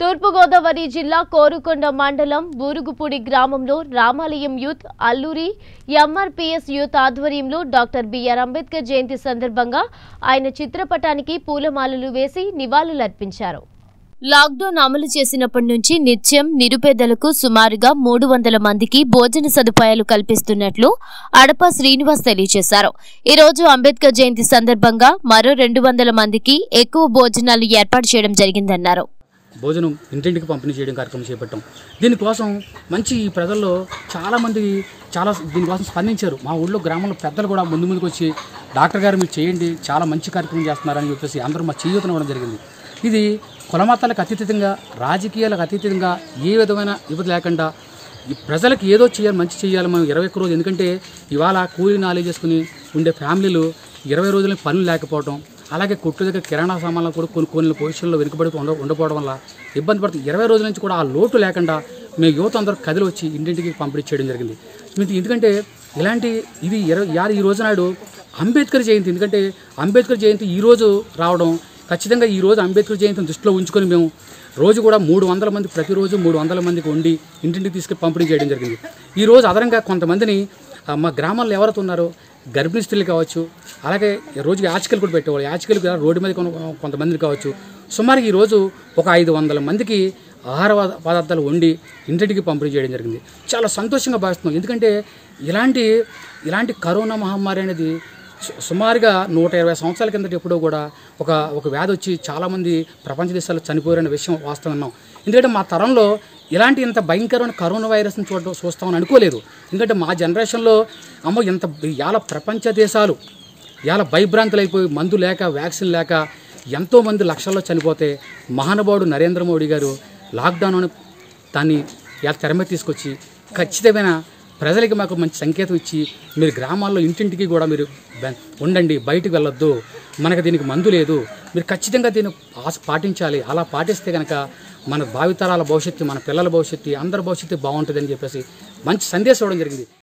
తూర్పుగోదావరి జిల్లా కోరుకొండ మండలం బూరుగుపూడి గ్రామంలో రామాలయం యూత్ అల్లూరి ఎంఆర్పిఎస్ యూత్ ఆధ్వర్యంలో డాక్టర్ బిఆర్ అంబేద్కర్ జయంతి సందర్భంగా ఆయన చిత్రపటానికి పూలమాలలు వేసి నివాళులర్పించారు లాక్డౌన్ అమలు చేసినప్పటి నుంచి నిత్యం నిరుపేదలకు సుమారుగా మూడు వందల మందికి భోజన సదుపాయాలు కల్పిస్తున్నట్లు అడప శ్రీనివాస్ తెలియజేశారు ఈ రోజు అంబేద్కర్ జయంతి సందర్భంగా మరో రెండు వందల మందికి ఎక్కువ భోజనాలు ఏర్పాటు చేయడం జరిగిందన్నారు భోజనం ఇంటింటికి పంపిణీ చేయడం కార్యక్రమం చేపట్టాం దీనికోసం మంచి ఈ ప్రజల్లో చాలామంది చాలా దీనికోసం స్పందించారు మా ఊళ్ళో గ్రామంలో పెద్దలు కూడా ముందు ముందుకు వచ్చి డాక్టర్ గారు మీరు చేయండి చాలా మంచి కార్యక్రమం చేస్తున్నారని చెప్పేసి అందరూ మా చేయూతనివ్వడం జరిగింది ఇది కులమతాలకు అతీతంగా రాజకీయాలకు అతీతంగా ఏ విధమైన ఇబ్బంది లేకుండా ఈ ప్రజలకు ఏదో చేయాలి మంచి చేయాలి మనం ఇరవై ఒక్క రోజు ఎందుకంటే ఇవాళ కూలీ నాలే చేసుకుని ఉండే ఫ్యామిలీలు ఇరవై రోజుల పనులు లేకపోవడం అలాగే కొట్టు దగ్గర కిరాణా సామాన్లు కూడా కొన్ని కొన్ని పొజిషన్లో వెనుకబడి ఉండ ఉండకపోవడం వల్ల ఇబ్బంది పడుతుంది ఇరవై రోజుల నుంచి కూడా ఆ లోటు లేకుండా మేము యువత అందరూ కదిలి వచ్చి ఇంటింటికి పంపిణీ చేయడం జరిగింది ఇది ఎందుకంటే ఇలాంటి ఇది ఇరవై యారు ఈ రోజు నాడు అంబేద్కర్ జయంతి ఎందుకంటే అంబేద్కర్ జయంతి ఈ రోజు రావడం ఖచ్చితంగా ఈ రోజు అంబేద్కర్ జయంతిని దృష్టిలో ఉంచుకొని మేము రోజు కూడా మూడు వందల మంది ప్రతిరోజు మూడు వందల మందికి వండి ఇంటింటికి తీసుకెళ్ళి పంపిణీ చేయడం జరిగింది ఈ రోజు అదనంగా కొంతమందిని ఆ, మా గ్రామాల్లో ఎవరైతే ఉన్నారో గర్భిణీ స్త్రీలు కావచ్చు అలాగే రోజుకి యాచికలు కూడా పెట్టేవాళ్ళు యాచికలు కూడా రోడ్డు మీద కొన- కొంతమందిని కావచ్చు సుమారు ఈ రోజు ఒక ఐదు వందల మందికి ఆహార పద- పదార్థాలు వండి ఇంటింటికి పంపిణీ చేయడం జరిగింది చాలా సంతోషంగా భావిస్తున్నాం ఎందుకంటే ఇలాంటి ఇలాంటి కరోనా మహమ్మారి అనేది సు- సుమారుగా నూట ఇరవై సంవత్సరాల కిందట ఎప్పుడో కూడా ఒక ఒక వ్యాధి వచ్చి చాలామంది ప్రపంచ దేశాల్లో చనిపోయారనే విషయం వాస్తవం ఉన్నాం ఎందుకంటే మా తరంలో ఇలాంటి ఇంత భయంకరమైన కరోనా వైరస్ని చూడడం చూస్తామని అనుకోలేదు ఎందుకంటే మా జనరేషన్లో అమ్మ ఇంత ఇవాళ ప్రపంచ దేశాలు ఇవాళ భయభ్రాంతులు అయిపోయి మందు లేక వ్యాక్సిన్ లేక ఎంతోమంది లక్షల్లో చనిపోతే మహానుభావుడు నరేంద్ర మోడీ గారు లాక్డౌన్ అని దాన్ని ఇలా తెర మీద తీసుకొచ్చి ఖచ్చితమైన ప్రజలకి మాకు మంచి సంకేతం ఇచ్చి మీరు గ్రామాల్లో ఇంటింటికి కూడా మీరు బ- ఉండండి బయటికి వెళ్ళొద్దు మనకు దీనికి మందు లేదు మీరు ఖచ్చితంగా దీన్ని ఆశ పాటించాలి అలా పాటిస్తే కనుక మన భావితరాల భవిష్యత్తు మన పిల్లల భవిష్యత్తు అందరి భవిష్యత్తు బాగుంటుందని చెప్పేసి మంచి సందేశం ఇవ్వడం జరిగింది